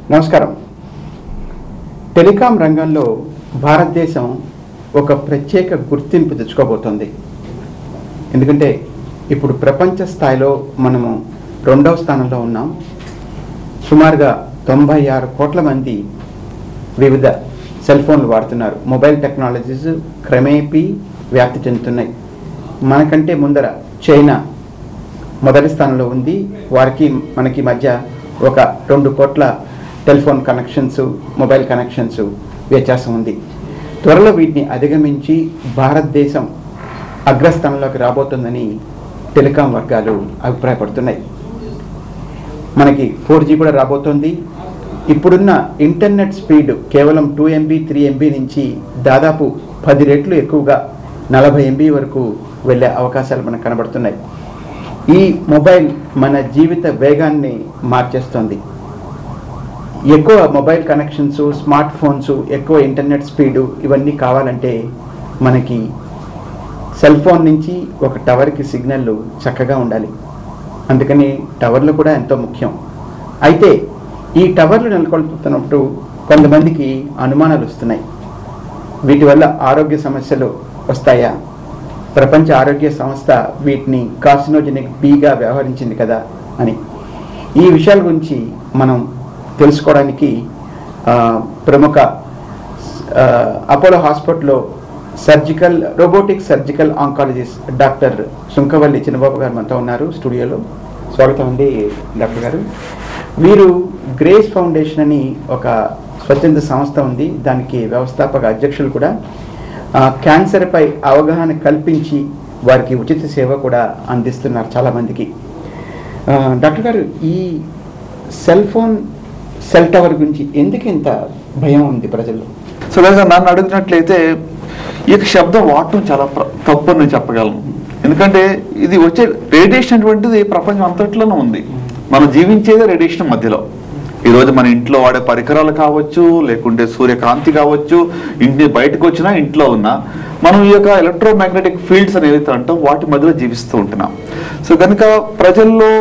నమస్కారం టెలికాం రంగంలో భారతదేశం ఒక ప్రత్యేక గుర్తింపు తెచ్చుకోబోతోంది ఎందుకంటే ఇప్పుడు ప్రపంచ స్థాయిలో మనము రెండవ స్థానంలో ఉన్నాం సుమారుగా తొంభై ఆరు కోట్ల మంది వివిధ సెల్ ఫోన్లు వాడుతున్నారు మొబైల్ టెక్నాలజీస్ క్రమేపీ వ్యాప్తి చెందుతున్నాయి మనకంటే ముందర చైనా మొదటి స్థానంలో ఉంది వారికి మనకి మధ్య ఒక రెండు కోట్ల టెలిఫోన్ కనెక్షన్స్ మొబైల్ కనెక్షన్స్ వ్యత్యాసం ఉంది త్వరలో వీటిని అధిగమించి భారతదేశం అగ్రస్థానంలోకి రాబోతుందని టెలికాం వర్గాలు అభిప్రాయపడుతున్నాయి మనకి ఫోర్ జీ కూడా రాబోతోంది ఇప్పుడున్న ఇంటర్నెట్ స్పీడ్ కేవలం టూ ఎంబీ త్రీ ఎంబీ నుంచి దాదాపు పది రెట్లు ఎక్కువగా నలభై ఎంబీ వరకు వెళ్ళే అవకాశాలు మనకు కనబడుతున్నాయి ఈ మొబైల్ మన జీవిత వేగాన్ని మార్చేస్తుంది ఎక్కువ మొబైల్ కనెక్షన్స్ స్మార్ట్ ఫోన్స్ ఎక్కువ ఇంటర్నెట్ స్పీడు ఇవన్నీ కావాలంటే మనకి సెల్ ఫోన్ నుంచి ఒక టవర్కి సిగ్నల్ చక్కగా ఉండాలి అందుకని టవర్లు కూడా ఎంతో ముఖ్యం అయితే ఈ టవర్లు నెలకొల్పుతున్నప్పుడు కొంతమందికి అనుమానాలు వస్తున్నాయి వీటి వల్ల ఆరోగ్య సమస్యలు వస్తాయా ప్రపంచ ఆరోగ్య సంస్థ వీటిని కార్సినోజెనిక్ బీగా వ్యవహరించింది కదా అని ఈ విషయాల గురించి మనం తెలుసుకోవడానికి ఆ, ప్రముఖ ఆ, అపోలో హాస్పిటల్లో surgical robotic surgical oncologist doctor Sunkavalli Chinnababu గారు మనతో ఉన్నారు స్టూడియోలో స్వాగతం అండి డాక్టర్ గారు మీరు గ్రేస్ ఫౌండేషన్ అని ఒక స్వచ్ఛంద సంస్థ ఉంది దానికి వ్యవస్థాపక అధ్యక్షులు కూడా ఆ, క్యాన్సర్పై అవగాహన కల్పించి వారికి ఉచిత సేవ కూడా అందిస్తున్నారు చాలామందికి ఆ, డాక్టర్ గారు ఈ సెల్ ఫోన్ సెల్ టవర్ గురించి ఎందుకు ఇంత భయం ఉంది ప్రజల్లో సో లేదా నన్ను అడిగినట్లయితే ఈ యొక్క శబ్దం వాడటం చాలా ప్ర- తప్పు అని నేను చెప్పగలను ఎందుకంటే ఇది వచ్చే రేడియేషన్ అటువంటిది ప్రపంచం అంతట్లోనూ ఉంది మనం జీవించేదే రేడియేషన్ మధ్యలో ఈ రోజు మన ఇంట్లో వాడే పరికరాలు కావచ్చు లేకుంటే సూర్యకాంతి కావచ్చు ఇంటి బయటకు వచ్చినా ఇంట్లో ఉన్నా మనం ఈ యొక్క ఎలక్ట్రోమాగ్నెటిక్ ఫీల్డ్స్ అని ఏదైతే అంటాం వాటి మధ్యలో జీవిస్తూ ఉంటున్నాం సో కనుక ప్రజల్లో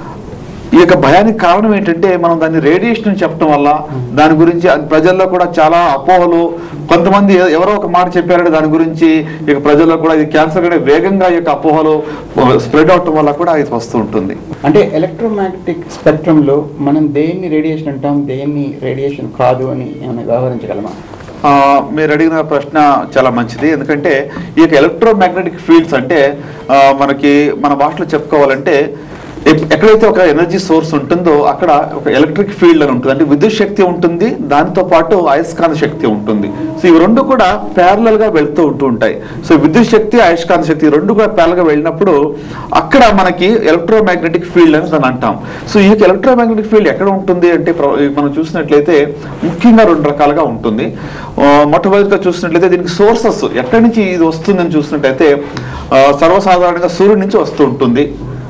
ఈ యొక్క భయానికి కారణం ఏంటంటే మనం దాన్ని రేడియేషన్ అని చెప్పడం వల్ల దాని గురించి అది ప్రజల్లో కూడా చాలా అపోహలు కొంతమంది ఎ- ఎవరో ఒక మాట చెప్పారంటే దాని గురించి ఈ యొక్క ప్రజల్లో కూడా ఇది క్యాన్సర్ కంటే వేగంగా ఈ యొక్క అపోహలు స్ప్రెడ్ అవటం వల్ల కూడా ఇది వస్తూ ఉంటుంది అంటే ఎలక్ట్రోమాగ్నెటిక్ స్పెక్ట్రంలో మనం దేన్ని రేడియేషన్ అంటాం దేన్ని రేడియేషన్ కాదు అని ఏమైనా వ్యవహరించగలమా ఆ, మీరు అడిగిన ప్రశ్న చాలా మంచిది ఎందుకంటే ఈ యొక్క ఎలక్ట్రోమాగ్నెటిక్ ఫీల్డ్స్ అంటే ఆ, మనకి మన భాషలో చెప్పుకోవాలంటే ఎప్- ఎక్కడైతే ఒక ఎనర్జీ సోర్స్ ఉంటుందో అక్కడ ఒక ఎలక్ట్రిక్ ఫీల్డ్ అని ఉంటుంది అంటే విద్యుత్ శక్తి ఉంటుంది దాంతో పాటు అయస్కాంత శక్తి ఉంటుంది సో ఇవి రెండు కూడా ప్యారలల్ గా వెళ్తూ ఉంటూ ఉంటాయి సో విద్యుత్ శక్తి అయస్కాంత శక్తి ఈ రెండు కూడా ప్యారల్ గా వెళ్ళినప్పుడు అక్కడ మనకి ఎలక్ట్రోమాగ్నెటిక్ ఫీల్డ్ అని దాన్ని అంటాం సో ఈ ఎలక్ట్రోమాగ్నెటిక్ ఫీల్డ్ ఎక్కడ ఉంటుంది అంటే ప్ర- మనం చూసినట్లయితే ముఖ్యంగా రెండు రకాలుగా ఉంటుంది ఆ, మొట్టమొదటిగా చూసినట్లయితే దీనికి సోర్సెస్ ఎక్కడి నుంచి ఇది వస్తుందని చూసినట్లయితే ఆ, సర్వసాధారణంగా సూర్యుడి నుంచి వస్తూ ఉంటుంది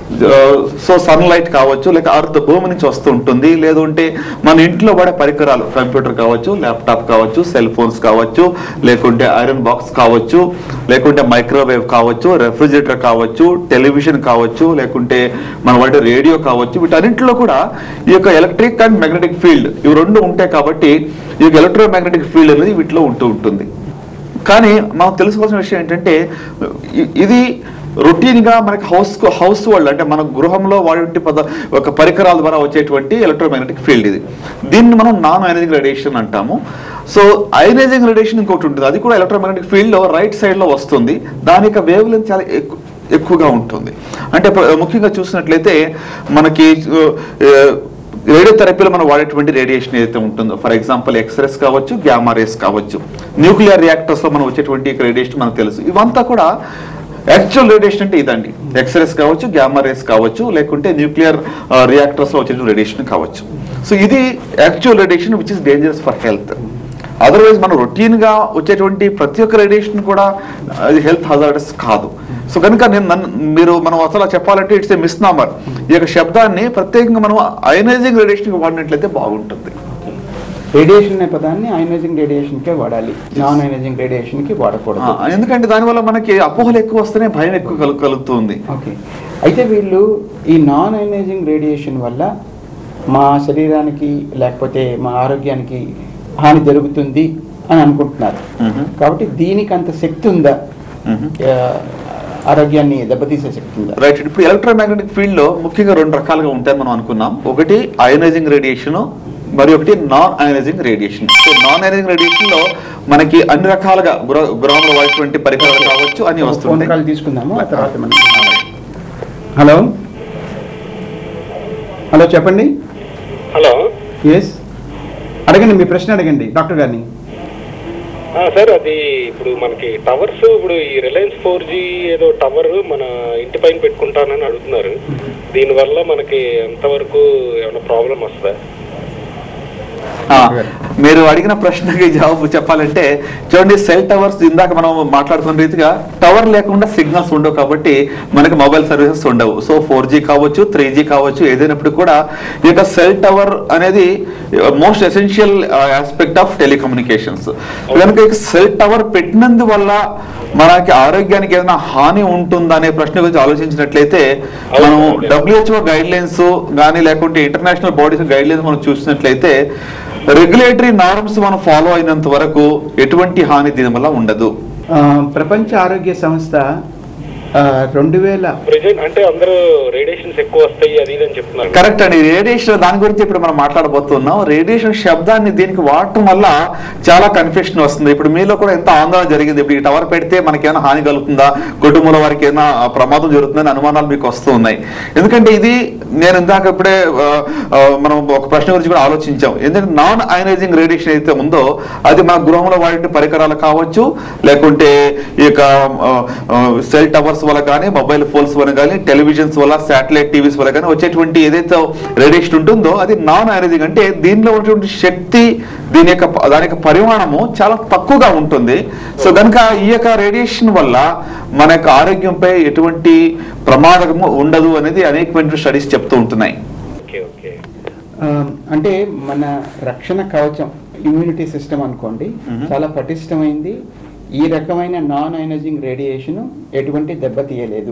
సో సన్లైట్ కావచ్చు లేక అర్త్ భూమి నుంచి వస్తూ ఉంటుంది లేదంటే మన ఇంట్లో వాడే పరికరాలు కంప్యూటర్ కావచ్చు ల్యాప్టాప్ కావచ్చు సెల్ ఫోన్స్ కావచ్చు లేకుంటే ఐరన్ బాక్స్ కావచ్చు లేకుంటే మైక్రోవేవ్ కావచ్చు రెఫ్రిజిరేటర్ కావచ్చు టెలివిజన్ కావచ్చు లేకుంటే మన వాడే రేడియో కావచ్చు వీటన్నింటిలో కూడా ఈ యొక్క ఎలక్ట్రిక్ అండ్ మ్యాగ్నెటిక్ ఫీల్డ్ ఇవి రెండు ఉంటాయి కాబట్టి ఈ యొక్క ఎలక్ట్రోమాగ్నెటిక్ ఫీల్డ్ అనేది వీటిలో ఉంటూ ఉంటుంది కానీ మనం తెలుసుకోవాల్సిన విషయం ఏంటంటే ఇ- ఇది రొటీన్ గా మనకి హౌస్ హౌస్ వరల్డ్ అంటే మన గృహంలో వాడే పద ఒక పరికరాల ద్వారా వచ్చేటువంటి ఎలక్ట్రోమాగ్నెటిక్ ఫీల్డ్ ఇది దీన్ని మనం నాన్ ఐనైజింగ్ రేడియేషన్ అంటాము సో ఐనైజింగ్ రేడియేషన్ ఇంకోటి ఉంటుంది అది కూడా ఎలక్ట్రోమాగ్నెటిక్ ఫీల్డ్ లో రైట్ సైడ్ లో వస్తుంది దాని యొక్క వేవ్ లెంత్ చాలా ఎక్కువ ఎక్కువగా ఉంటుంది అంటే ప్ర- ముఖ్యంగా చూసినట్లయితే మనకి రేడియో థెరపీలో మనం వాడేటువంటి రేడియేషన్ ఏదైతే ఉంటుందో ఫర్ ఎగ్జాంపుల్ ఎక్స్రేస్ కావచ్చు గ్యామా రేస్ కావచ్చు న్యూక్లియర్ రియాక్టర్స్ లో మనం వచ్చేటువంటి రేడియేషన్ మనకు తెలుసు ఇవంతా కూడా యాక్చువల్ రేడియేషన్ అంటే ఇదండి ఎక్స్రేస్ కావచ్చు గ్యామా రేస్ కావచ్చు లేకుంటే న్యూక్లియర్ రియాక్టర్స్ లో వచ్చే రేడియేషన్ కావచ్చు సో ఇది actual radiation which is dangerous for health otherwise మనం రొటీన్ గా వచ్చేటువంటి ప్రతి ఒక్క రేడియేషన్ కూడా అది హెల్త్ హజార్డస్ కాదు సో కనుక నేను నన్ను మీరు మనం అసలు చెప్పాలంటే ఇట్స్ ఏ మిస్ నామర్ ఈ యొక్క శబ్దాన్ని ప్రత్యేకంగా మనం అయనైజింగ్ రేడియేషన్ వాడినట్లయితే బాగుంటుంది రేడియేషన్ అనే పదాన్ని అయనైజింగ్ రేడియేషన్కే వాడాలి నాన్ అయనైజింగ్ రేడియేషన్కి ఆ, వాడకూడదు ఎందుకంటే దానివల్ల మనకి అపోహలు ఎక్కువ వస్తేనే భయం ఎక్కువ కలు కలుగుతుంది ఓకే అయితే వీళ్ళు ఈ నాన్ అయనైజింగ్ రేడియేషన్ వల్ల మా శరీరానికి లేకపోతే మా ఆరోగ్యానికి హాని జరుగుతుంది అని అనుకుంటున్నారు మ్మ్. కాబట్టి దీనికి అంత శక్తి ఉందా మ్మ్. ఆ, ఆరోగ్యాన్ని దెబ్బతీసే శక్తి ఉందా రైట్ ఇప్పుడు ఎలక్ట్రోమాగ్నెటిక్ ఫీల్డ్ లో ముఖ్యంగా రెండు రకాలుగా ఉంటాయని మనం అనుకున్నాం ఒకటి అయోనైజింగ్ రేడియేషన్ మరి ఒకటి non ionizing radiation so non ionizing radiation లో మనకి అన్ని రకాలుగా గృహ గృహంలో వాడేటువంటి పరికరాలు కావచ్చు అన్ని ఒక ఫోన్ వస్తుంటాయి కాల్ తీసుకుందాము ఆ తర్వాత మనం హలో హలో చెప్పండి హలో ఎస్ అడగండి మీ ప్రశ్న అడగండి డాక్టర్ గారిని ఆ, సార్ అది ఇప్పుడు మనకి టవర్స్ ఇప్పుడు ఈ రిలయన్స్ ఫోర్ జీ ఏదో టవర్ మన ఇంటి పైన పెట్టుకుంటానని అడుగుతున్నారు దీనివల్ల మనకి ఎంతవరకు ఏమైనా ప్రాబ్లం వస్తుందా ఆ, మీరు అడిగిన ప్రశ్నకి జవాబు చెప్పాలంటే చూడండి సెల్ టవర్స్ ఇందాక మనం మాట్లాడుతున్న రీతిగా టవర్ లేకుండా సిగ్నల్స్ ఉండవు కాబట్టి మనకి మొబైల్ సర్వీసెస్ ఉండవు సో ఫోర్ జీ కావచ్చు త్రీ జీ కావచ్చు ఏదైనప్పుడు కూడా ఈ యొక్క సెల్ టవర్ అనేది most essential aspect of telecommunications కనుక సెల్ టవర్ పెట్టినందువల్ల మనకి ఆరోగ్యానికి ఏదైనా హాని ఉంటుందా అనే ప్రశ్న గురించి ఆలోచించినట్లయితే మనం డబ్ల్యూహెచ్ఓ గైడ్ లైన్స్ కానీ లేకుంటే ఇంటర్నేషనల్ బాడీస్ గైడ్ లైన్స్ మనం చూసినట్లయితే రెగ్యులేటరీ నార్మ్స్ మనం ఫాలో అయినంత వరకు ఎటువంటి హాని దీని వల్ల ఉండదు ఆ, ప్రపంచ ఆరోగ్య సంస్థ రెండు వేల ప్రెజెంట్ అంటే అందరూ రేడియేషన్స్ ఎక్కువ వస్తాయి అది ఇది అని చెప్తున్నారు కరెక్ట్ అండి రేడియేషన్ దాని గురించి ఇప్పుడు మనం మాట్లాడబోతున్నాం రేడియేషన్ శబ్దాన్ని దీనికి వాడటం వల్ల చాలా కన్ఫ్యూషన్ వస్తుంది ఇప్పుడు మీలో కూడా ఎంత ఆందోళన జరిగింది ఇప్పుడు ఈ టవర్ పెడితే మనకి ఏమైనా హాని కలుగుతుందా కుటుంబంలో వారికి ఏమైనా ప్రమాదం జరుగుతుందని అనుమానాలు మీకు వస్తూ ఉన్నాయి ఎందుకంటే ఇది నేను ఇందాక ఇప్పుడే ఆ, ఆ, మనం ఒక ప్రశ్న గురించి కూడా ఆలోచించాం ఎందుకంటే నాన్ అయనైజింగ్ రేడియేషన్ అయితే ఉందో అది మన గృహంలో వాడే పరికరాలు కావచ్చు లేకుంటే ఈ యొక్క సెల్ టవర్స్ వల్ల కానీ మొబైల్ ఫోన్స్ వల్ల కానీ టెలివిజన్స్ వల్ల శాటిలైట్ టీవీస్ వల్ల కానీ వచ్చేటువంటి ఏదైతే రేడియేషన్ ఉంటుందో అది నాన్ అయనైజింగ్ అంటే దీనిలో ఉన్నటువంటి శక్తి దీని యొక్క దాని యొక్క పరిమాణము చాలా తక్కువగా ఉంటుంది సో కనుక ఈ యొక్క రేడియేషన్ వల్ల మన యొక్క ఆరోగ్యంపై ఎటువంటి ప్రమాదము ఉండదు అనేది అనేకమైన స్టడీస్ చెప్తూ ఉంటున్నాయి ఓకే ఓకే ఆ, అంటే మన రక్షణ కవచం ఇమ్యూనిటీ సిస్టమ్ అనుకోండి మ్మ్. చాలా పటిష్టమైంది ఈ రకమైన నాన్ ఐనజింగ్ రేడియేషన్ ఎటువంటి దెబ్బతీయలేదు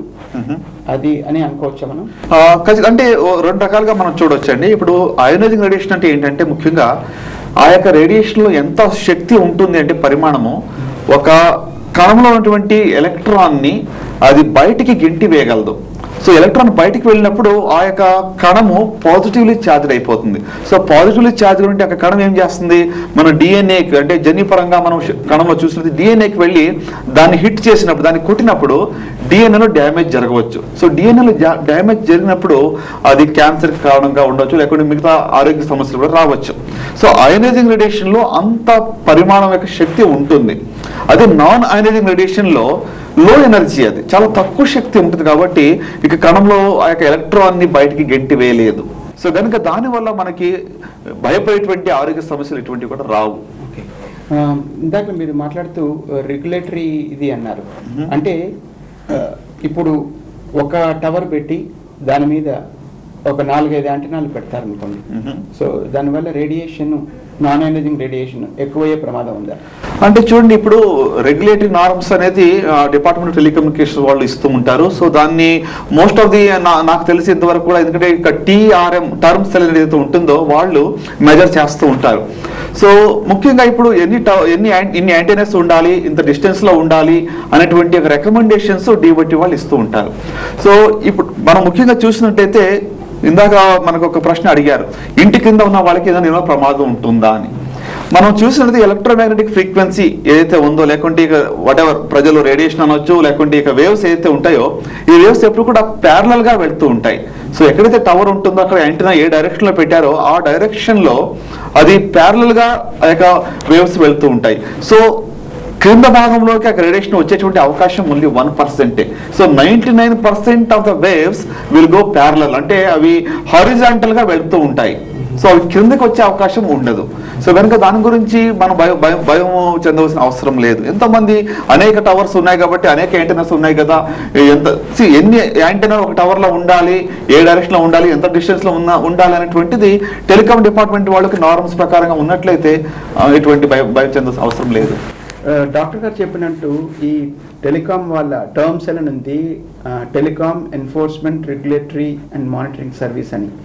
అది అని అనుకోవచ్చా మనం ఆ, ఖచ్చి- అంటే ఓ రెండు రకాలుగా మనం చూడొచ్చండి ఇప్పుడు అయోనైజింగ్ రేడియేషన్ అంటే ఏంటంటే ముఖ్యంగా ఆ యొక్క రేడియేషన్ లో ఎంత శక్తి ఉంటుంది అంటే పరిమాణము ఒక కణంలో ఉన్నటువంటి ఎలక్ట్రాన్ ని అది బయటికి గింటి వేయగలదు సో ఎలక్ట్రాన్ బయటికి వెళ్ళినప్పుడు ఆ యొక్క కణము పాజిటివ్లీ ఛార్జ్డ్ అయిపోతుంది సో పాజిటివ్లీ ఛార్జ్ ఉంటే ఆ కణం ఏం చేస్తుంది మన డిఎన్ఏకి అంటే జన్యుపరంగా మనం శ- కణంలో చూసినది డిఎన్ఏకి వెళ్ళి దాన్ని హిట్ చేసినప్పుడు దాన్ని కొట్టినప్పుడు డిఎన్ఏలో డ్యామేజ్ జరగవచ్చు సో డిఎన్ఏలో డ్యామేజ్ జరిగినప్పుడు అది క్యాన్సర్ కారణంగా ఉండొచ్చు లేకుంటే మిగతా ఆరోగ్య సమస్యలు కూడా రావచ్చు సో అయనైజింగ్ రేడియేషన్ లో అంత పరిమాణం యొక్క శక్తి ఉంటుంది అదే నాన్ అయనైజింగ్ రేడియేషన్ లో లో ఎనర్జీ అది చాలా తక్కువ శక్తి ఉంటుంది కాబట్టి ఇక కణంలో ఆ యొక్క ఎలక్ట్రాన్ ని బయటికి గెంటి వేయలేదు సో కనుక దానివల్ల మనకి భయపడేటువంటి ఆరోగ్య సమస్యలు ఎటువంటి కూడా రావు ఓకే ఆ, ఇందాక మీరు మాట్లాడుతూ రెగ్యులేటరీ ఇది అన్నారు మ్మ్. అంటే ఆ, ఇప్పుడు ఒక టవర్ పెట్టి దాని మీద ఒక నాలుగైదు యాంటెనాలు పెడతారనుకోండి మ్మ్. సో దానివల్ల రేడియేషన్ నాన్ ఎనర్జింగ్ రేడియేషన్ ఎక్కువయ్యే ప్రమాదం ఉందా అంటే చూడండి ఇప్పుడు రెగ్యులేటరీ నార్మ్స్ అనేది డిపార్ట్మెంట్ ఆఫ్ టెలికమ్యూనికేషన్ వాళ్ళు ఇస్తూ ఉంటారు సో దాన్ని మోస్ట్ ఆఫ్ ది నాకు తెలిసి ఇంతవరకు కూడా ఎందుకంటే ఇక టీఆర్ఎం టర్మ్స్ ఏదైతే ఉంటుందో వాళ్ళు మెజర్ చేస్తూ ఉంటారు సో ముఖ్యంగా ఇప్పుడు ఎన్ని ట- ఎన్ని యాంట్- ఇన్ని యాంటీనెస్ ఉండాలి ఇంత డిస్టెన్స్ లో ఉండాలి అనేటువంటి ఒక రికమెండేషన్స్ డిబట్టి వాళ్ళు ఇస్తూ ఉంటారు సో ఇప్పుడు మనం ముఖ్యంగా చూసినట్టయితే ఇందాక మనకు ఒక ప్రశ్న అడిగారు ఇంటి కింద ఉన్న వాళ్ళకి ఏదైనా ఏమైనా ప్రమాదం ఉంటుందా అని మనం చూసినది ఎలక్ట్రోమాగ్నెటిక్ ఫ్రీక్వెన్సీ ఏదైతే ఉందో లేకుంటే ఇక వాట్ ఎవర్ ప్రజలు రేడియేషన్ అనొచ్చు లేకుంటే ఇక వేవ్స్ ఏదైతే ఉంటాయో ఈ వేవ్స్ ఎప్పుడు కూడా ప్యారలల్ గా వెళ్తూ ఉంటాయి సో ఎక్కడైతే టవర్ ఉంటుందో అక్కడ యాంటీనా ఏ డైరెక్షన్ లో పెట్టారో ఆ డైరెక్షన్ లో అది ప్యారలల్ గా ఆ యొక్క వేవ్స్ వెళ్తూ ఉంటాయి సో క్రింద భాగంలోకి ఆ రేడియేషన్ వచ్చేటువంటి అవకాశం ఓన్లీ వన్ పర్సెంటే so ninety nine percent of the waves will go parallel అంటే అవి హారిజాంటల్ గా వెళ్తూ ఉంటాయి సో అవి క్రిందకి వచ్చే అవకాశం ఉండదు సో కనుక దాని గురించి మనం భయం భయం భయం చెందవలసిన అవసరం లేదు ఎంతమంది అనేక టవర్స్ ఉన్నాయి కాబట్టి అనేక యాంటెనాస్ ఉన్నాయి కదా ఎంత see, ఎన్ని యాంటెనా ఒక టవర్ లో ఉండాలి ఏ డైరెక్షన్ లో ఉండాలి ఎంత డిస్టెన్స్ లో ఉన్న ఉండాలి అనేటువంటిది టెలికాం డిపార్ట్మెంట్ వాళ్ళకి నార్మ్స్ ప్రకారంగా ఉన్నట్లయితే ఆ, ఎటువంటి భయం భయం చెందాల్సిన అవసరం లేదు ఆ, డాక్టర్ గారు చెప్పినట్టు ఈ టెలికాం వాళ్ళ టర్మ్స్ అని ఉంది telecom enforcement regulatory and monitoring service అని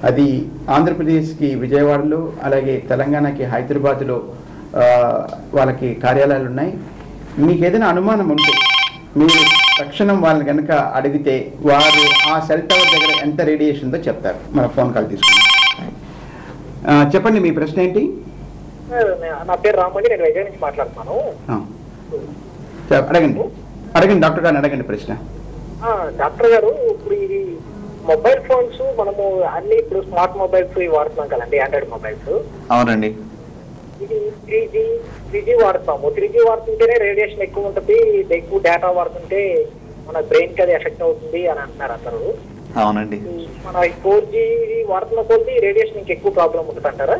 అది ఆంధ్రప్రదేశ్కి విజయవాడలో అలాగే తెలంగాణకి హైదరాబాద్లో ఆ, వాళ్ళకి కార్యాలయాలు ఉన్నాయి మీకు ఏదైనా అనుమానం ఉంటే మీరు తక్షణం వాళ్ళని కనుక అడిగితే వారు ఆ సెల్ టవర్ దగ్గర ఎంత రేడియేషన్ ఉందో చెప్తారు మన ఫోన్ కాల్ తీసుకుని ఆ, చెప్పండి మీ ప్రశ్న ఏంటి నా పేరు రామని నేను వైజాగ్ నుంచి మాట్లాడుతున్నాను ఆ. చెప్- అడగండి అడగండి డాక్టర్ గారిని అడగండి ప్రశ్న ఆ, డాక్టర్ గారు ఇప్పుడు ఇది మొబైల్ ఫోన్స్ మనము అన్ని ఇప్పుడు స్మార్ట్ మొబైల్స్ ఇవి వాడుతున్నాం కదండి ఆండ్రాయిడ్ మొబైల్స్ అవునండి ఇది త్రీ జీ త్రీ జీ వాడుతాము త్రీ జీ వాడుతుంటేనే రేడియేషన్ ఎక్కువ ఉంటుంది ఎక్కువ డేటా వాడుతుంటే మన బ్రెయిన్ కి అది ఎఫెక్ట్ అవుతుంది అని అంటున్నారు అందరూ అవునండి ఈ మన ఫోర్ జీ వాడుతున్న కొద్ది రేడియేషన్ ఇంకెక్కువ ప్రాబ్లం ఉంటుంది అంటారా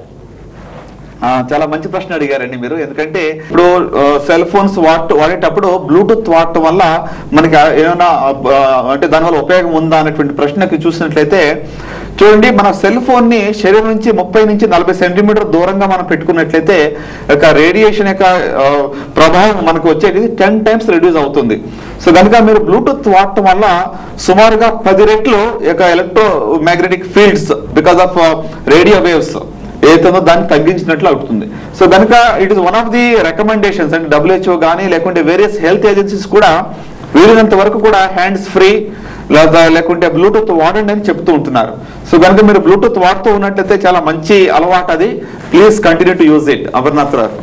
ఆ, చాలా మంచి ప్రశ్న అడిగారండి మీరు ఎందుకంటే ఇప్పుడు సెల్ ఫోన్స్ వాడ వాడేటప్పుడు బ్లూటూత్ వాడటం వల్ల మనకి ఆ ఏమైనా ఆ, అంటే దానివల్ల ఉపయోగం ఉందా అనేటువంటి ప్రశ్నకి చూసినట్లయితే చూడండి మన సెల్ ఫోన్ ని శరీరం నుంచి ముప్పై నుంచి నలభై సెంటీమీటర్ దూరంగా మనం పెట్టుకున్నట్లయితే యొక్క రేడియేషన్ యొక్క ఆ, ప్రభావం మనకు వచ్చేది టెన్ టైమ్స్ రెడ్యూస్ అవుతుంది సో కనుక మీరు బ్లూటూత్ వాడటం వల్ల సుమారుగా పది రెట్లు యొక్క electro magnetic fields because of radio waves ఏదైతుందో దాన్ని తగ్గించినట్లు అవుతుంది సో కనుక it is one of the recommendations అంటే డబ్ల్యూహెచ్ఓ కానీ లేకుంటే వేరియస్ హెల్త్ ఏజెన్సీస్ కూడా వీలైనంత వరకు కూడా హ్యాండ్స్ ఫ్రీ లేదా లేకుంటే బ్లూటూత్ వాడండి అని చెప్తూ ఉంటున్నారు సో కనుక మీరు బ్లూటూత్ వాడుతూ ఉన్నట్లయితే చాలా మంచి అలవాటు అది please continue to use it Amarnath Rao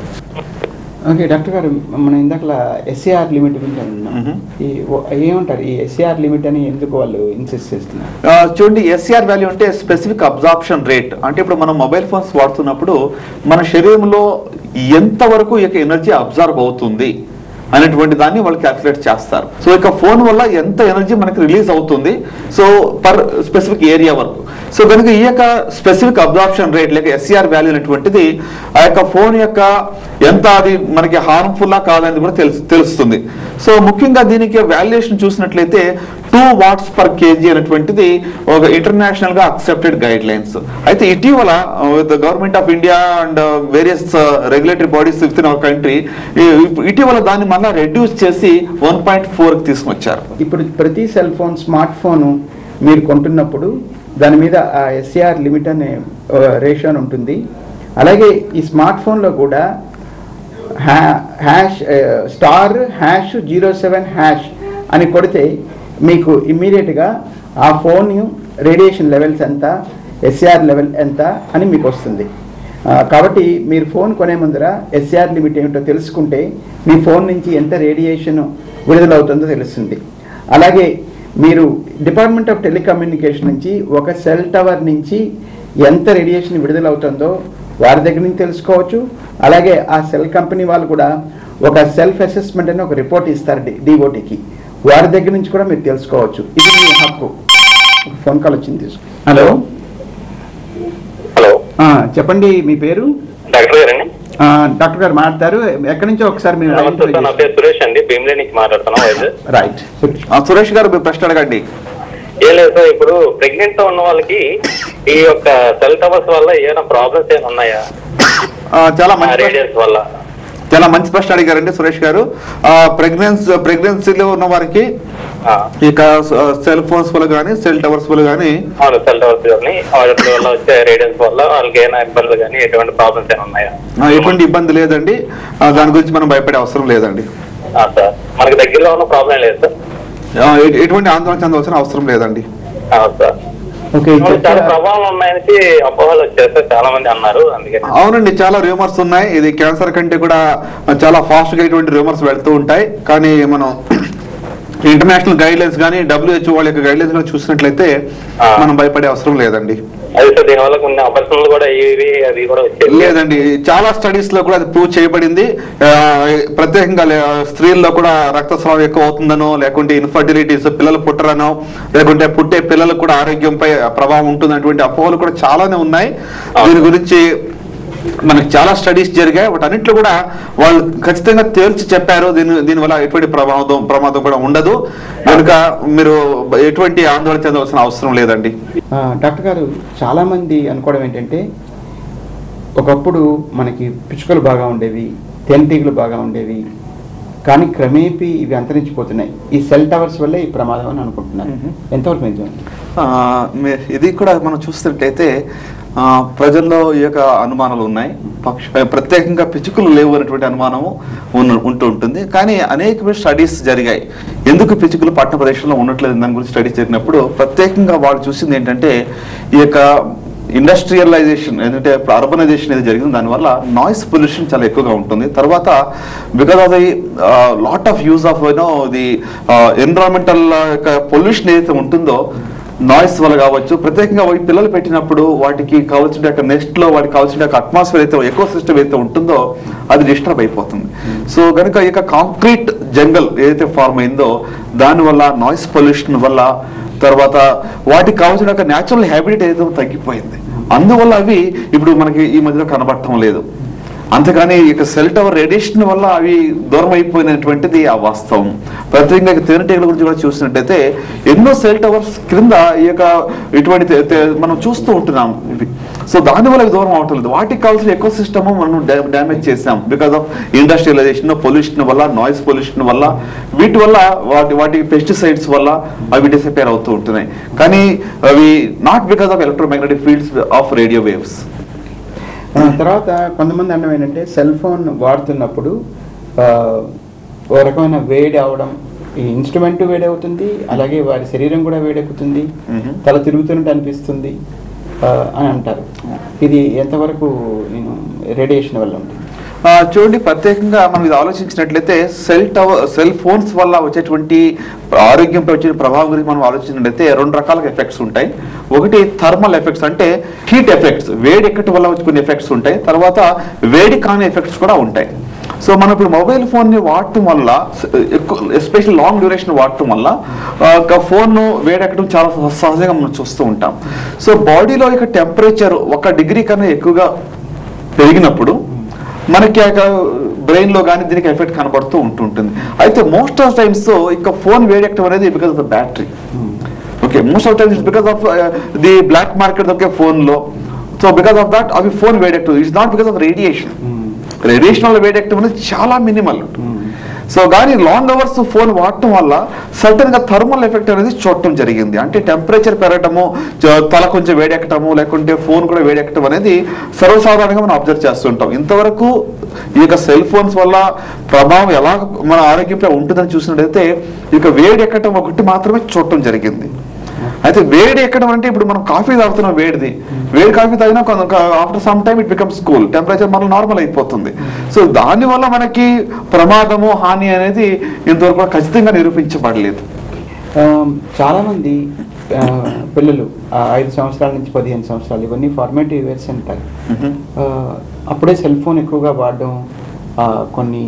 okay doctor గారు మనం ఇందాక ఎస్ఏఆర్ లిమిట్ గురించి అనుకున్నాం మ్మ్. ఈ ఓ- ఏమంటారు ఈ ఎస్ఏఆర్ లిమిట్ అని ఎందుకు వాళ్ళు ఇన్సిస్ట్ చేస్తున్నారు ఆ, చూడండి ఎస్ఆర్ వాల్యూ అంటే స్పెసిఫిక్ అబ్జార్ప్షన్ రేట్ అంటే ఇప్పుడు మనం మొబైల్ ఫోన్స్ వాడుతున్నప్పుడు మన శరీరంలో ఎంత వరకు ఈ యొక్క ఎనర్జీ అబ్జర్వ్ అవుతుంది అనేటువంటి దాన్ని వాళ్ళు క్యాల్కులేట్ చేస్తారు సో ఇక ఫోన్ వల్ల ఎంత ఎనర్జీ మనకి రిలీజ్ అవుతుంది సో పర్ స్పెసిఫిక్ ఏరియా వరకు సో కనుక ఈ యొక్క స్పెసిఫిక్ అబ్జార్ప్షన్ రేట్ లేక ఎస్ఆర్ వాల్యూ అనేటువంటిది ఆ యొక్క ఫోన్ యొక్క ఎంత అది మనకి హార్మ్ఫుల్లా కాదనేది కూడా తెలుసు తెలుస్తుంది సో ముఖ్యంగా దీనికి వాల్యుయేషన్ చూసినట్లయితే టూ వాట్స్ పర్ కేజీ అనేటువంటిది ఒక ఇంటర్నేషనల్ గా అక్సెప్టెడ్ గైడ్ లైన్స్ అయితే ఇటీవల with government of India and various regulatory bodies within our country ఇటీవల దాన్ని మళ్ళీ రెడ్యూస్ చేసి వన్ పాయింట్ ఫోర్ కి తీసుకొచ్చారు ఇప్పుడు ప్రతి సెల్ ఫోన్ స్మార్ట్ ఫోను మీరు కొంటున్నప్పుడు దాని మీద ఆ ఎస్ఏఆర్ లిమిట్ అనే రేషియో అని ఉంటుంది అలాగే ఈ స్మార్ట్ ఫోన్లో కూడా హ్యా- హ్యాష్ ఆ, star hash zero seven hash అని కొడితే మీకు ఇమ్మీడియట్గా ఆ ఫోన్ రేడియేషన్ లెవెల్స్ ఎంత ఎస్ఆర్ లెవెల్ ఎంత అని మీకు వస్తుంది ఆ, కాబట్టి మీరు ఫోన్ కొనే ముందర ఎస్ఆర్ లిమిట్ ఏమిటో తెలుసుకుంటే మీ ఫోన్ నుంచి ఎంత రేడియేషన్ విడుదలవుతుందో తెలుస్తుంది అలాగే మీరు డిపార్ట్మెంట్ ఆఫ్ టెలికమ్యూనికేషన్ నుంచి ఒక సెల్ టవర్ నుంచి ఎంత రేడియేషన్ విడుదలవుతుందో వారి దగ్గర నుంచి తెలుసుకోవచ్చు అలాగే ఆ సెల్ కంపెనీ వాళ్ళు కూడా ఒక సెల్ఫ్ అసెస్మెంట్ అని ఒక రిపోర్ట్ ఇస్తారు డిఓటీకి వారి దగ్గర నుంచి కూడా మీరు తెలుసుకోవచ్చు ఇది మీ హక్కు ఒక ఫోన్ కాల్ వచ్చింది తీసుకో హలో హలో ఆ, చెప్పండి మీ పేరు డాక్టర్ గారండి ఆ, డాక్టర్ గారు మాట్లాడతారు ఎక్కడి నుంచో ఒకసారి మీరు నమస్తే సార్ నా పేరు సురేష్ అండి భీమిలే నుంచి మాట్లాడుతున్నాం వైజాగ్ రైట్ ఆ, సురేష్ గారు మీ ప్రశ్న అడగండి ఏం లేదు సార్ ఇప్పుడు ప్రెగ్నెంట్ తో ఉన్న వాళ్ళకి ఈ యొక్క సెల్ టవర్స్ వల్ల ఏమైనా ప్రాబ్లమ్స్ ఏమైనా ఉన్నాయా ఆ, చాలా మంచి ప్రశ్న- రేడియన్స్ వల్ల చాలా మంచి ప్రశ్న అడిగారండి సురేష్ గారు ప్రెగ్నెన్సీ ప్రెగ్నెన్సీలో ఉన్న వారికి ఆ, ఇక సెల్ ఫోన్స్ వల్ల కానీ సెల్ టవర్స్ వల్ల కానీ అవును సెల్ టవర్స్ కానీ వాటి వల్ల వచ్చే రేడియన్స్ వల్ల వాళ్ళకి ఏమైనా ఇబ్బందులు కానీ ఎటువంటి ప్రాబ్లమ్స్ ఏమైనా ఉన్నాయా ఆ, ఎటువంటి ఇబ్బంది లేదండి ఆ, దాని గురించి మనం భయపడే అవసరం లేదండి ఆ, సార్ మనకి దగ్గరలో ఉన్న ప్రాబ్లం లేదు సార్ ఆ, ఎ- ఎటువంటి ఆందోళన చెందవలసిన అవసరం లేదండి ఆ, సార్ ఓకే ఇప్పుడు చాలా చర్చ- ప్రభావం ఉన్నాయని అపోహలు వచ్చాయి సార్ చాలా మంది అన్నారు అందుకని అవునండి చాలా రూమర్స్ ఉన్నాయి ఇది క్యాన్సర్ కంటే కూడా చాలా ఫాస్ట్ గా ఇటువంటి రూమర్స్ వెళ్తూ ఉంటాయి కానీ మనం ఇంటర్నేషనల్ గైడ్ లైన్స్ కానీ డబ్ల్యూహెచ్ఓ వాళ్ళ యొక్క గైడ్ లైన్స్ కానీ చూసినట్లయితే ఆ. మనం భయపడే అవసరం లేదండి అది సార్ దీనివల్ల కొన్ని ఆపరేషన్లు కూడా ఇవి అది కూడా వచ్చాయి లేదండి చాలా స్టడీస్ లో కూడా అది ప్రూవ్ చేయబడింది ఆ, ప్రత్యేకంగా లే- స్త్రీల్లో కూడా రక్తస్రావం ఎక్కువ అవుతుందనో లేకుంటే ఇన్ఫర్టిలిటీస్ పిల్లలు పుట్టరనో లేకుంటే పుట్టే పిల్లలకు కూడా ఆరోగ్యంపై ప్రభావం ఉంటుందన్నటువంటి అపోహలు కూడా చాలానే ఉన్నాయి దీని గురించి మనకి చాలా స్టడీస్ జరిగాయి వాటన్నింటిలో కూడా వాళ్ళు ఖచ్చితంగా తేల్చి చెప్పారు దీని దీనివల్ల ఎటువంటి ప్రమాదం ప్రమాదం కూడా ఉండదు కనుక మీరు ఎటువంటి ఆందోళన చెందవలసిన అవసరం లేదండి ఆ, డాక్టర్ గారు చాలామంది అనుకోవడం ఏంటంటే ఒకప్పుడు మనకి పిచ్చుకలు బాగా ఉండేవి తేనెటీగలు బాగా ఉండేవి కానీ క్రమేపీ ఇవి అంతరించిపోతున్నాయి ఈ సెల్ టవర్స్ వల్లే ఈ ప్రమాదం అని అనుకుంటున్నారు మ్మ్. ఎంతవరకు నిజం ఆ, మే- ఇది కూడా మనం చూస్తున్నట్టయితే ఆ, ప్రజల్లో ఈ యొక్క అనుమానాలు ఉన్నాయి పక్ష ప్రత్యేకంగా పిచ్చుకలు లేవు అనేటువంటి అనుమానము ఉన్న ఉంటూ ఉంటుంది కానీ అనేక స్టడీస్ జరిగాయి ఎందుకు పిచ్చుకలు పట్టణ ప్రదేశంలో ఉండట్లేదు దాని గురించి స్టడీస్ జరిగినప్పుడు ప్రత్యేకంగా వాళ్ళు చూసింది ఏంటంటే ఈ యొక్క ఇండస్ట్రియలైజేషన్ ఏంటంటే అర్బనైజేషన్ ఏది జరిగింది దానివల్ల నాయిస్ పొల్యూషన్ చాలా ఎక్కువగా ఉంటుంది తర్వాత because of the lot of use of you know the environmental యొక్క పొల్యూషన్ ఏదైతే ఉంటుందో నాయిస్ వల్ల కావచ్చు ప్రత్యేకంగా ఈ పిల్లలు పెట్టినప్పుడు వాటికి కావాల్సిన యొక్క నెక్స్ట్ లో వాటికి కావాల్సిన యొక్క అట్మాస్ఫియర్ అయితే ఎకో సిస్టమ్ అయితే ఉంటుందో అది డిస్టర్బ్ అయిపోతుంది సో కనుక ఈ యొక్క కాంక్రీట్ జంగల్ ఏదైతే ఫార్మ్ అయిందో దానివల్ల నాయిస్ పొల్యూషన్ వల్ల తర్వాత వాటికి కావాల్సిన ఒక న్యాచురల్ హ్యాబిట్ ఏదో తగ్గిపోయింది అందువల్ల అవి ఇప్పుడు మనకి ఈ మధ్యలో కనబడటం లేదు అంతేగాని ఇక సెల్ టవర్ రేడియేషన్ వల్ల అవి దూరం అయిపోయినటువంటిది ఆ వాస్తవం ప్రత్యేకంగా ఇక తేనెటీగల గురించి కూడా చూసినట్టయితే ఎన్నో సెల్ టవర్స్ క్రింద ఈ యొక్క ఇటువంటి తే- తే- మనం చూస్తూ ఉంటున్నాం ఇవి సో దానివల్ల ఇవి దూరం అవటం లేదు వాటికి కావాల్సిన ఎకో సిస్టమ్ మనం డ్యామేజ్ చేసాం బికాస్ ఆఫ్ ఇండస్ట్రియలైజేషన్ పొల్యూషన్ వల్ల నాయిస్ పొల్యూషన్ వల్ల వీటి వల్ల వాటి వాటి పెస్టిసైడ్స్ వల్ల అవి డిసపేర్ అవుతూ ఉంటున్నాయి కానీ అవి not because of electromagnetic fields of radio waves ఆ, తర్వాత కొంతమంది అన్నం ఏంటంటే సెల్ ఫోన్ వాడుతున్నప్పుడు ఆ, ఓ రకమైన వేడి అవడం ఈ ఇన్స్ట్రుమెంట్ వేడి అవుతుంది అలాగే వారి శరీరం కూడా వేడెక్కుతుంది మ్మ్. తల తిరుగుతున్నట్టు అనిపిస్తుంది ఆ, అని అంటారు ఇది ఎంతవరకు నేను రేడియేషన్ వల్ల ఉంటుంది ఆ, చూడండి ప్రత్యేకంగా మనం ఇది ఆలోచించినట్లయితే సెల్ టవర్ సెల్ ఫోన్స్ వల్ల వచ్చేటువంటి ఆరోగ్యంపై వచ్చే ప్రభావం గురించి మనం ఆలోచించినట్లయితే రెండు రకాల ఎఫెక్ట్స్ ఉంటాయి ఒకటి థర్మల్ ఎఫెక్ట్స్ అంటే హీట్ ఎఫెక్ట్స్ వేడి ఎక్కటి వల్ల వచ్చే కొన్ని ఎఫెక్ట్స్ ఉంటాయి తర్వాత వేడి కాని ఎఫెక్ట్స్ కూడా ఉంటాయి సో మనం ఇప్పుడు మొబైల్ ఫోన్ని వాడటం వల్ల ఎక్కువ ఎస్పెషల్ లాంగ్ డ్యూరేషన్ వాడటం వల్ల ఆ, ఒక ఫోన్ వేడెక్కడం చాలా సహ- సహజంగా మనం చూస్తూ ఉంటాం సో బాడీలో ఇక టెంపరేచర్ ఒక డిగ్రీ కన్నా ఎక్కువగా పెరిగినప్పుడు మనకి బ్రెయిన్ లో కానీ దీనికి ఎఫెక్ట్ కనబడుతూ ఉంటుంటుంది అయితే మోస్ట్ ఆఫ్ టైమ్స్ ఇక ఫోన్ వేడెక్కడం అనేది because of the battery okay most of times because of the black market దొరికే ఫోన్ లో సో బికాస్ ఆఫ్ దట్ అవి ఫోన్ వేడెక్టివ్ it's not because of radiation radiation వల్ల వేడెక్టివ్ అనేది చాలా మినిమల్ సో కానీ లాంగ్ అవర్స్ ఫోన్ వాడటం వల్ల సడన్ గా థర్మల్ ఎఫెక్ట్ అనేది చూడటం జరిగింది అంటే టెంపరేచర్ పెరగటము జ- తల కొంచెం వేడెక్కటము లేకుంటే ఫోన్ కూడా వేడెక్కటం అనేది సర్వసాధారణంగా మనం అబ్జర్వ్ చేస్తుంటాం ఇంతవరకు ఈ యొక్క సెల్ ఫోన్స్ వల్ల ప్రభావం ఎలా మన ఆరోగ్యంపై ఉంటుందని చూసినట్టయితే ఈ యొక్క వేడెక్కటం ఒకటి మాత్రమే చూడటం జరిగింది అయితే వేడి ఎక్కడం అంటే ఇప్పుడు మనం కాఫీ తాగుతున్నాం వేడిది వేడి కాఫీ తాగినా after some time it becomes cool temperature మళ్ళీ నార్మల్ అయిపోతుంది సో దానివల్ల మనకి ప్రమాదము హాని అనేది ఇంతవరకు కూడా ఖచ్చితంగా నిరూపించబడలేదు ఆ, చాలామంది ఆ, పిల్లలు ఆ, ఐదు సంవత్సరాల నుంచి పదిహేను సంవత్సరాలు ఇవన్నీ ఫార్మేటివ్ ఇయర్స్ అంటారు ఆ, అప్పుడే సెల్ ఫోన్ ఎక్కువగా వాడడం ఆ, కొన్ని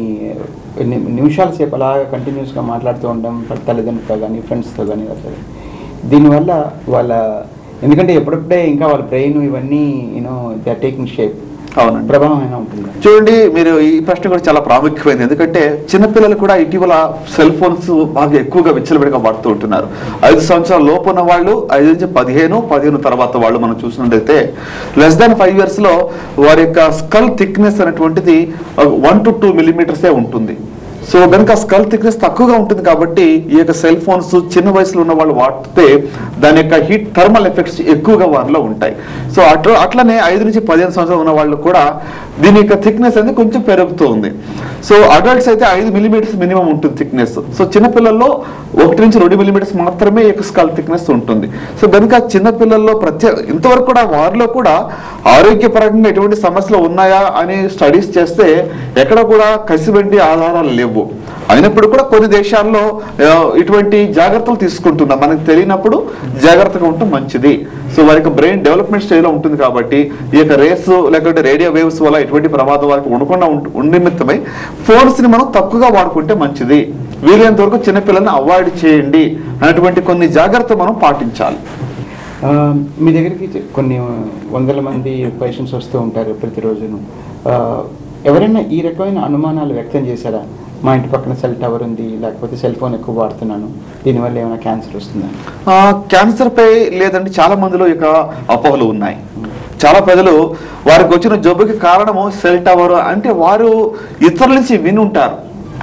ని- నిమిషాల సేపు అలాగా కంటిన్యూస్గా మాట్లాడుతూ ఉండడం తల్లిదండ్రులతో కానీ ఫ్రెండ్స్తో కానీ అసలు దీనివల్ల వాళ్ళ ఎందుకంటే ఎప్పుడప్పుడే ఇంకా వాళ్ళ బ్రెయిన్ ఇవన్నీ you know they are taking shape అవునండి ప్రభావం అయినా ఉంటుంది చూడండి మీరు ఈ ప్రశ్న కూడా చాలా ప్రాముఖ్యమైనది ఎందుకంటే చిన్నపిల్లలు కూడా ఇటీవల సెల్ ఫోన్స్ బాగా ఎక్కువగా విచ్చలవిడిగా వాడుతూ ఉంటున్నారు ఐదు సంవత్సరాల లోపు ఉన్న వాళ్ళు ఐదు నుంచి పదిహేను పదిహేను తర్వాత వాళ్ళు మనం చూసినట్టయితే లెస్ దాన్ ఫైవ్ ఇయర్స్ లో వారి యొక్క స్కల్ థిక్నెస్ అనేటువంటిది వన్ టు టూ మిల్లీమీటర్సే ఉంటుంది సో కనుక స్కల్ థిక్నెస్ తక్కువగా ఉంటుంది కాబట్టి ఈ యొక్క సెల్ ఫోన్స్ చిన్న వయసులో ఉన్న వాళ్ళు వాడితే దాని యొక్క హీట్ థర్మల్ ఎఫెక్ట్స్ ఎక్కువగా వారిలో ఉంటాయి సో అట్లా అట్లనే ఐదు నుంచి పదిహేను సంవత్సరాలు ఉన్న వాళ్ళు కూడా దీని యొక్క థిక్నెస్ అనేది కొంచెం పెరుగుతూ ఉంది సో అడల్ట్స్ అయితే ఐదు మిల్లీమీటర్స్ మినిమం ఉంటుంది థిక్నెస్ సో చిన్నపిల్లల్లో ఒకటి నుంచి రెండు మిల్లీమీటర్స్ మాత్రమే ఈ యొక్క స్కల్ థిక్నెస్ ఉంటుంది సో కనుక చిన్నపిల్లల్లో ప్రత్యేక ఇంతవరకు కూడా వారిలో కూడా ఆరోగ్యపరంగా ఎటువంటి సమస్యలు ఉన్నాయా అని స్టడీస్ చేస్తే ఎక్కడ కూడా కసిబండి ఆధారాలు లేవు అయినప్పుడు కూడా కొన్ని దేశాల్లో ఆ, ఇటువంటి జాగ్రత్తలు తీసుకుంటున్నాం మనకు తెలియనప్పుడు జాగ్రత్తగా ఉండటం మంచిది సో వారి యొక్క బ్రెయిన్ డెవలప్మెంట్ స్టేజ్ లో ఉంటుంది కాబట్టి ఈ యొక్క రేస్ లేకపోతే రేడియో వేవ్స్ వల్ల ఎటువంటి ప్రమాదం వారికి ఉండకుండా ఉంట- ఉండిమిత్తమై ఫోన్స్ ని మనం తక్కువగా వాడుకుంటే మంచిది వీలైనంత వరకు చిన్నపిల్లల్ని అవాయిడ్ చేయండి అనేటువంటి కొన్ని జాగ్రత్తలు మనం పాటించాలి ఆ, మీ దగ్గరికి చె- కొన్ని వందల మంది పేషెంట్స్ వస్తూ ఉంటారు ప్రతిరోజును ఆ, ఎవరైనా ఈ రకమైన అనుమానాలు వ్యక్తం చేశారా మా ఇంటి పక్కన సెల్ టవర్ ఉంది లేకపోతే సెల్ ఫోన్ ఎక్కువ వాడుతున్నాను దీనివల్ల ఏమైనా క్యాన్సర్ వస్తుందా ఆ, క్యాన్సర్ పై లేదంటే చాలా మందిలో ఇక అపోహలు ఉన్నాయి చాలా ప్రజలు వారికి వచ్చిన జబ్బుకి కారణము సెల్ టవర్ అంటే వారు ఇతరుల నుంచి విని ఉంటారు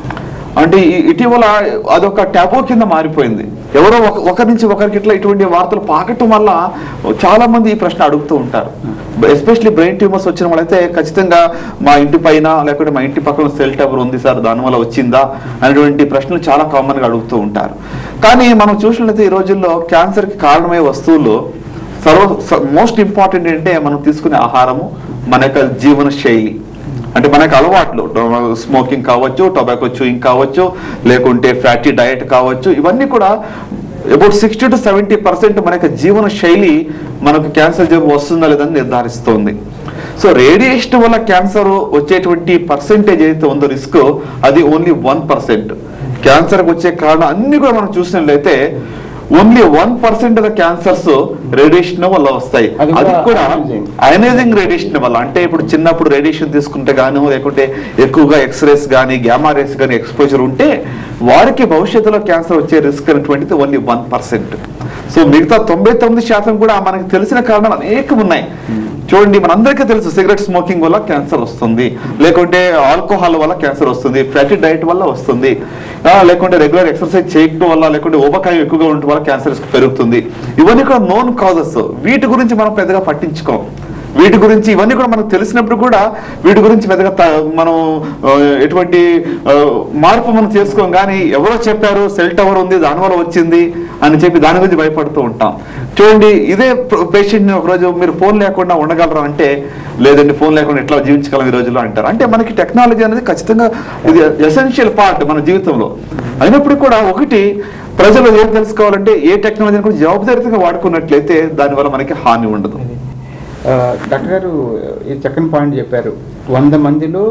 అంటే ఈ- ఇటీవల అదొక ట్యాబో కింద మారిపోయింది ఎవరో ఒక ఒకరి నుంచి ఒకరికి ఇట్లా ఇటువంటి వార్తలు పాకటం వల్ల చాలా మంది ఈ ప్రశ్న అడుగుతూ ఉంటారు ఎస్పెషల్లీ బ్రెయిన్ ట్యూమర్స్ వచ్చిన వాళ్ళైతే ఖచ్చితంగా మా ఇంటి పైన లేకుంటే మా ఇంటి పక్కన సెల్ టవర్ ఉంది సార్ దానివల్ల వచ్చిందా అనేటువంటి ప్రశ్నలు చాలా కామన్గా అడుగుతూ ఉంటారు కానీ మనం చూసినట్లయితే ఈ రోజుల్లో క్యాన్సర్కి కారణమయ్యే వస్తువులు సర్వ మోస్ట్ ఇంపార్టెంట్ ఏంటంటే మనం తీసుకునే ఆహారము మన యొక్క జీవన శైలి అంటే మనకు అలవాట్లు స్మోకింగ్ కావచ్చు టొబాకో చూయింగ్ కావచ్చు లేకుంటే ఫ్యాటీ డయట్ కావచ్చు ఇవన్నీ కూడా about sixty to seventy percent మన యొక్క జీవన శైలి మనకు క్యాన్సర్ జబ్బు వస్తుందా లేదని నిర్ధారిస్తుంది సో రేడియేషన్ వల్ల క్యాన్సర్ వచ్చేటువంటి పర్సెంటేజ్ ఏదైతే ఉందో రిస్క్ అది ఓన్లీ వన్ పర్సెంట్ క్యాన్సర్కి వచ్చే కారణం అన్ని కూడా మనం చూసినట్లయితే only one percent of cancers radiation వల్ల వస్తాయి అది అది కూడా కూడా ionizing. అయనైజింగ్ రేడియేషన్ వల్ల అంటే ఇప్పుడు చిన్నప్పుడు రేడియేషన్ తీసుకుంటే గాను లేకుంటే ఎక్కువగా ఎక్స్రేస్ కానీ గ్యామా రేస్ కానీ ఎక్స్పోజర్ ఉంటే వారికి భవిష్యత్తులో క్యాన్సర్ వచ్చే రిస్క్ అనేటువంటిది ఓన్లీ వన్ పర్సెంట్ సో మిగతా తొంభై తొమ్మిది శాతం కూడా మనకు తెలిసిన కారణాలు అనేకం ఉన్నాయి చూడండి మనందరికీ తెలుసు సిగరెట్ స్మోకింగ్ వల్ల క్యాన్సర్ వస్తుంది లేకుంటే ఆల్కహాల్ వల్ల క్యాన్సర్ వస్తుంది ఫ్యాటీ డైట్ వల్ల వస్తుంది ఆ, లేకుంటే రెగ్యులర్ ఎక్సర్సైజ్ చేయడం వల్ల లేకుంటే ఊబకాయం ఎక్కువగా ఉండటం వల్ల క్యాన్సర్ రిస్క్ పెరుగుతుంది ఇవన్నీ కూడా నోన్ కాజెస్ వీటి గురించి మనం పెద్దగా పట్టించుకోం వీటి గురించి ఇవన్నీ కూడా మనకు తెలిసినప్పుడు కూడా వీటి గురించి పెద్దగా త- మనం ఆ, ఎటువంటి ఆ, మార్పు మనం చేసుకోం కానీ ఎవరో చెప్పారు సెల్ టవర్ ఉంది దానివల్ల వచ్చింది అని చెప్పి దాని గురించి భయపడుతూ ఉంటాం చూడండి ఇదే పేషెంట్ ఒకరోజు మీరు ఫోన్ లేకుండా ఉండగలరా అంటే లేదండి ఫోన్ లేకుండా ఎట్లా జీవించగలం ఈ రోజుల్లో అంటారు అంటే మనకి టెక్నాలజీ అనేది ఖచ్చితంగా ఇది ఎసెన్షియల్ పార్ట్ మన జీవితంలో అయినప్పుడు కూడా ఒకటి ప్రజలు ఏం తెలుసుకోవాలంటే ఏ టెక్నాలజీని కూడా జవాబుదారితంగా వాడుకున్నట్లయితే దానివల్ల మనకి హాని ఉండదు ఆ, డాక్టర్ గారు ఈ చక్కని పాయింట్ చెప్పారు వంద మందిలో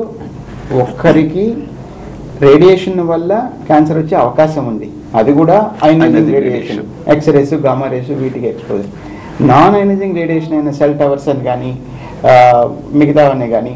ఒక్కరికి రేడియేషన్ వల్ల క్యాన్సర్ వచ్చే అవకాశం ఉంది అది కూడా ionizing Ionizing radiation radiation. X rays gamma rays వీటికి ఎక్స్పోజర్ నాన్ ఐనైజింగ్ రేడియేషన్ అయిన సెల్ టవర్స్ అని కానీ మిగతావన్నీ కానీ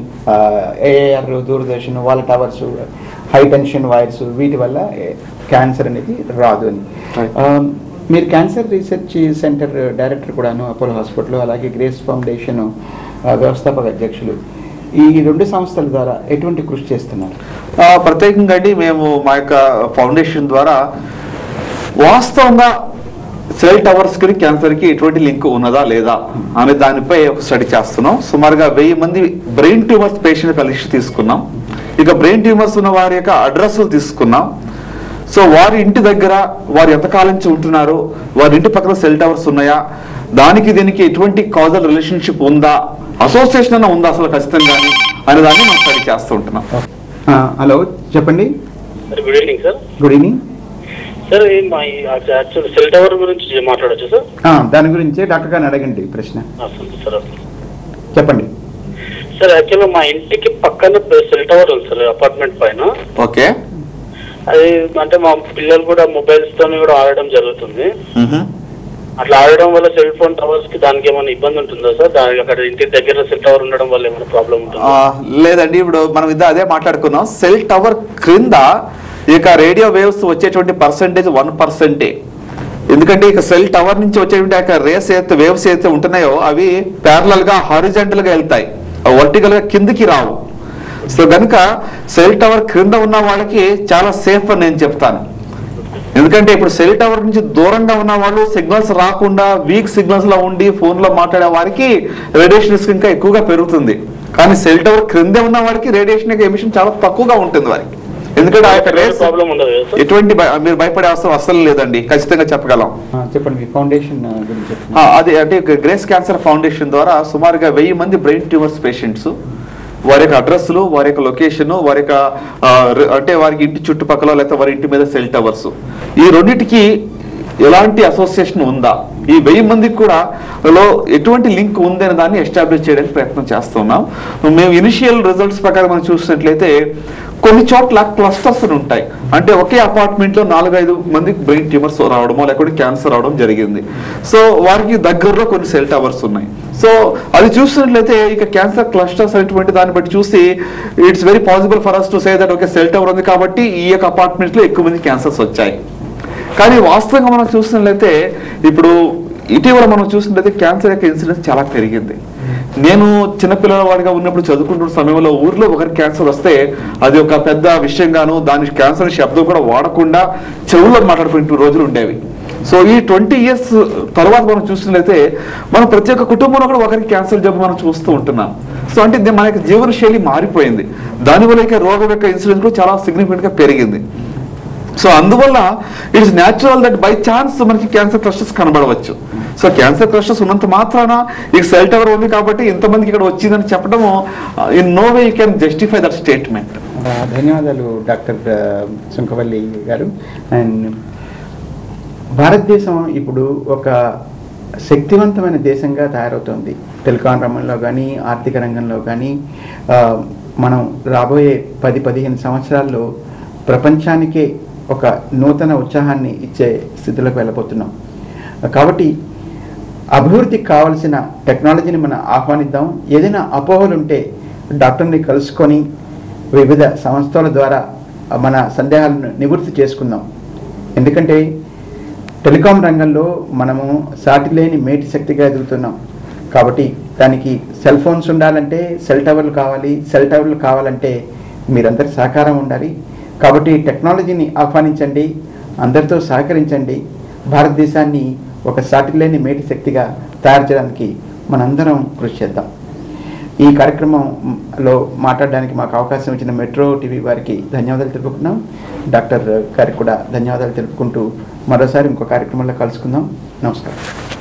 ఏఆర్ దూరదర్శన్ వాళ్ళ టవర్స్ హై టెన్షన్ వైర్స్ వీటి వల్ల క్యాన్సర్ అనేది రాదు అని Right. ఆ, మీరు క్యాన్సర్ రీసెర్చ్ సెంటర్ డైరెక్టర్ కూడాను అపోలో హాస్పిటల్ అలాగే గ్రేస్ ఫౌండేషన్ ఆ, వ్యవస్థాపక అధ్యక్షులు ఈ రెండు సంస్థల ద్వారా ఎటువంటి కృషి చేస్తున్నారు ఆ, ప్రత్యేకంగా అండి మేము మా యొక్క ఫౌండేషన్ ద్వారా వాస్తవంగా సెల్ టవర్స్ కి క్యాన్సర్ కి ఎటువంటి లింక్ ఉన్నదా లేదా అనే దానిపై ఒక స్టడీ చేస్తున్నాం సుమారుగా వెయ్యి మంది బ్రెయిన్ ట్యూమర్స్ పేషెంట్ కలిసి తీసుకున్నాం ఇక బ్రెయిన్ ట్యూమర్స్ ఉన్న వారి యొక్క అడ్రస్లు తీసుకున్నాం సో వారి ఇంటి దగ్గర వారు ఎంతకాలం నుంచి ఉంటున్నారు వారి ఇంటి పక్కన సెల్ టవర్స్ ఉన్నాయా దానికి దీనికి ఎటువంటి కాజల్ రిలేషన్షిప్ ఉందా అసోసియేషన్ అన్న ఉందా అసలు ఖచ్చితంగా అనే దాన్ని మనం స్టడీ చేస్తూ ఉంటున్నాం ఆ, హలో చెప్పండి sir good evening sir good evening sir ఈ మా యాక్చువల్ సెల్ టవర్ గురించి మాట్లాడొచ్చు సార్ ఆ, దాని గురించే డాక్టర్ గారిని అడగండి ప్రశ్న వస్తుంది సార్ చెప్పండి సార్ యాక్చువల్గా మా ఇంటికి పక్కన సెల్ టవర్ ఉంది సార్ అపార్ట్మెంట్ పైన ఓకే అది అంటే మా పిల్లలు కూడా మొబైల్స్ తోని కూడా ఆడడం జరుగుతుంది మ్మ్. అట్లా ఆడడం వల్ల సెల్ ఫోన్ టవర్స్ కి దానికి ఏమైనా ఇబ్బంది ఉంటుందా సార్ దానికి అక్కడ ఇంటి దగ్గర సెల్ టవర్ ఉండడం వల్ల ఏమైనా ప్రాబ్లం ఆ, ఉంటుందా లేదండి ఇప్పుడు మనం ఇద్దా అదే మాట్లాడుకున్నాం సెల్ టవర్ క్రింద ఇక రేడియో వేవ్స్ వచ్చేటువంటి పర్సంటేజ్ వన్ పర్సెంటే ఎందుకంటే ఇక సెల్ టవర్ నుంచి వచ్చేటువంటి ఆ రేస్ అయితే వేవ్స్ అయితే ఉంటున్నాయో అవి ప్యారలల్ గా హారిజెంటల్ గా వెళ్తాయి వర్టికల్ గా కిందికి రావు సో గనుక సెల్ టవర్ క్రింద ఉన్న వాళ్ళకి చాలా సేఫ్ అని నేను చెప్తాను ఎందుకంటే ఇప్పుడు సెల్ టవర్ నుంచి దూరంగా ఉన్న వాళ్ళు సిగ్నల్స్ రాకుండా వీక్ సిగ్నల్స్ లో ఉండి ఫోన్ లో మాట్లాడే వారికి రేడియేషన్ రిస్క్ ఇంకా ఎక్కువగా పెరుగుతుంది కానీ సెల్ టవర్ క్రిందే ఉన్న వారికి రేడియేషన్ యొక్క ఎమిషన్ చాలా తక్కువగా ఉంటుంది వారికి ఎందుకంటే ఆ యొక్క రేస్ ప్రాబ్లం ఉండదు కదా సార్ ఎటువంటి భయ- మీరు భయపడే అవసరం అస్సలు లేదండి ఖచ్చితంగా చెప్పగలం ఆ, చెప్పండి మీ ఫౌండేషన్ గురించి చెప్పండి ఆ, అది అంటే గ్రేస్ క్యాన్సర్ ఫౌండేషన్ ద్వారా సుమారుగా వెయ్యి మంది బ్రెయిన్ ట్యూమర్స్ పేషెంట్స్ వారి యొక్క అడ్రస్లు వారి యొక్క లొకేషన్ వారి యొక్క ఆ, ర- అంటే వారికి ఇంటి చుట్టుపక్కల లేకపోతే వారి ఇంటి మీద సెల్ టవర్స్ ఈ రెండింటికి ఎలాంటి అసోసియేషన్ ఉందా ఈ వెయ్యి మందికి కూడా లో ఎటువంటి లింక్ ఉంది అనే దాన్ని ఎస్టాబ్లిష్ చేయడానికి ప్రయత్నం చేస్తున్నాం మేము ఇనిషియల్ రిజల్ట్స్ ప్రకారం మనం చూసినట్లయితే కొన్ని చోట్ల క్లస్టర్స్ ఉంటాయి అంటే ఒకే అపార్ట్మెంట్ లో నాలుగైదు మంది బ్రెయిన్ ట్యూమర్స్ రావడమో లేకపోతే క్యాన్సర్ రావడం జరిగింది సో వారికి దగ్గరలో కొన్ని సెల్ టవర్స్ ఉన్నాయి సో అది చూసినట్లయితే ఇక క్యాన్సర్ క్లస్టర్స్ అనేటువంటి దాన్ని బట్టి చూసి it's very possible for us to say that okay cell tower ఉంది కాబట్టి ఈ యొక్క అపార్ట్మెంట్ లో ఎక్కువ మంది క్యాన్సర్స్ వచ్చాయి కానీ వాస్తవంగా మనం చూసినట్లయితే ఇప్పుడు ఇటీవల మనం చూసినట్లయితే క్యాన్సర్ యొక్క ఇన్సిడెన్స్ చాలా పెరిగింది నేను చిన్నపిల్లల వాడిగా ఉన్నప్పుడు చదువుకుంటున్న సమయంలో ఊర్లో ఒకరికి క్యాన్సర్ వస్తే అది ఒక పెద్ద విషయంగాను దాని క్యాన్సర్ శబ్దం కూడా వాడకుండా చెవుల్లో మాట్లాడుకునే రోజులు ఉండేవి సో ఈ ట్వంటీ ఇయర్స్ తర్వాత మనం చూసినట్లయితే మనం ప్రతి ఒక్క కుటుంబంలో కూడా ఒకరికి క్యాన్సర్ జబ్బు మనం చూస్తూ ఉంటున్నాం సో అంటే ఇది మన యొక్క జీవన శైలి మారిపోయింది దానివల్ల ఇక రోగం యొక్క ఇన్సిడెన్స్ కూడా చాలా సిగ్నిఫికెంట్ గా పెరిగింది సో అందువల్ల it's natural that by chance మనకి క్యాన్సర్ క్లస్టర్స్ కనబడవచ్చు సో క్యాన్సర్ క్లస్టర్స్ ఉన్నంత మాత్రాన ఈ సెల్ టవర్ ఉంది కాబట్టి ఇంతమందికి ఇక్కడ వచ్చిందని చెప్పడము in no way you can justify that statement ఆ, ధన్యవాదాలు డాక్టర్ ఆ, సుంకవల్లి గారు అండ్ భారతదేశం ఇప్పుడు ఒక శక్తివంతమైన దేశంగా తయారవుతోంది టెలికాం రంగంలో కానీ ఆర్థిక రంగంలో కానీ ఆ, మనం రాబోయే పది పదిహేను సంవత్సరాల్లో ప్రపంచానికే ఒక నూతన ఉత్సాహాన్ని ఇచ్చే స్థితిలోకి వెళ్ళబోతున్నాం కాబట్టి అభివృద్ధికి కావాల్సిన టెక్నాలజీని మనం ఆహ్వానిద్దాం ఏదైనా అపోహలు ఉంటే డాక్టర్ని కలుసుకొని వివిధ సంస్థల ద్వారా మన సందేహాలను నివృత్తి చేసుకుందాం ఎందుకంటే టెలికాం రంగంలో మనము సాటి లేని మేటి శక్తిగా ఎదుగుతున్నాం కాబట్టి దానికి సెల్ ఫోన్స్ ఉండాలంటే సెల్ టవర్లు కావాలి సెల్ టవర్లు కావాలంటే మీరందరి సహకారం ఉండాలి కాబట్టి టెక్నాలజీని ఆహ్వానించండి అందరితో సహకరించండి భారతదేశాన్ని ఒక సాటి లేని మేటి శక్తిగా తయారు చేయడానికి మనందరం కృషి చేద్దాం ఈ కార్యక్రమంలో మాట్లాడడానికి మాకు అవకాశం ఇచ్చిన మెట్రో టీవీ వారికి ధన్యవాదాలు తెలుపుకున్నాం డాక్టర్ గారికి కూడా ధన్యవాదాలు తెలుపుకుంటూ మరోసారి ఇంకో కార్యక్రమంలో కలుసుకుందాం నమస్కారం